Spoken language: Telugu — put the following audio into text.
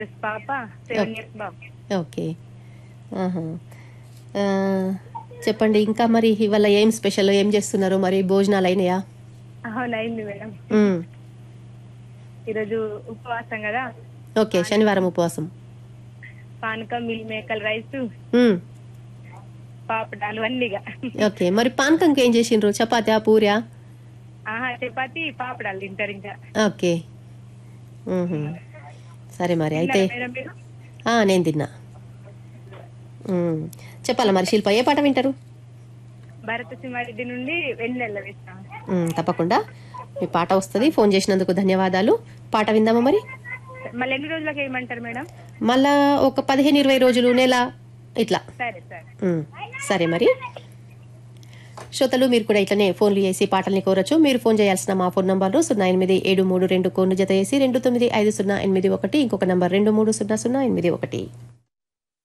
ప్లస్ పాప సెవెన్ ఇయర్స్ బాబు ఓకే ఆహా. ఆ, చెప్పండి ఇంకా మరి ఇవాళ ఏం స్పెషల్ ఏం చేస్తున్నారు మరి భోజనాలు అయినాయా అవును అయింది మేడం మ్మ్. ఈరోజు ఉపవాసం కదా ఓకే శనివారం ఉపవాసం పానకం మిల్ మేకల్ రైస్ మ్మ్. పాపడాలు అన్నీగా ఓకే మరి పానకంకి ఏం చేసిండ్రు చపాతీ పూరియా ఆహా చపాతి పాపడాలు తింటారు ఇంకా ఓకే మ్హూ. సరే మరి అయితే తిన్నారా మేడం మీరు ఆ, నేను తిన్నా మ్మ్. చెప్పాలా మరి శిల్ప ఏ పాట వింటారు భరత సింహారెడ్డి నుండి వెన్నెల్ల వేస్తాం మ్మ్, తప్పకుండా మీ పాట వస్తుంది ఫోన్ చేసినందుకు ధన్యవాదాలు పాట విందామా మరి మళ్ళీ ఎన్ని రోజులకు వేయమంటారు మేడం మళ్ళా ఒక పదిహేను ఇరవై రోజులు నెల ఇట్లా సరే సరే మ్మ్. సరే మరి శ్రోతలు మీరు కూడా ఇట్లనే ఫోన్లు చేసి పాటల్ని కోరచ్చు మీరు ఫోన్ చేయాల్సిన మా ఫోన్ నంబర్లు సున్నా ఎనిమిది ఏడు మూడు రెండు కోన్లు జత చేసి రెండు తొమ్మిది ఐదు సున్నా ఎనిమిది ఒకటి ఇంకొక నంబర్ రెండు మూడు సున్నా సున్నా ఎనిమిది ఒకటి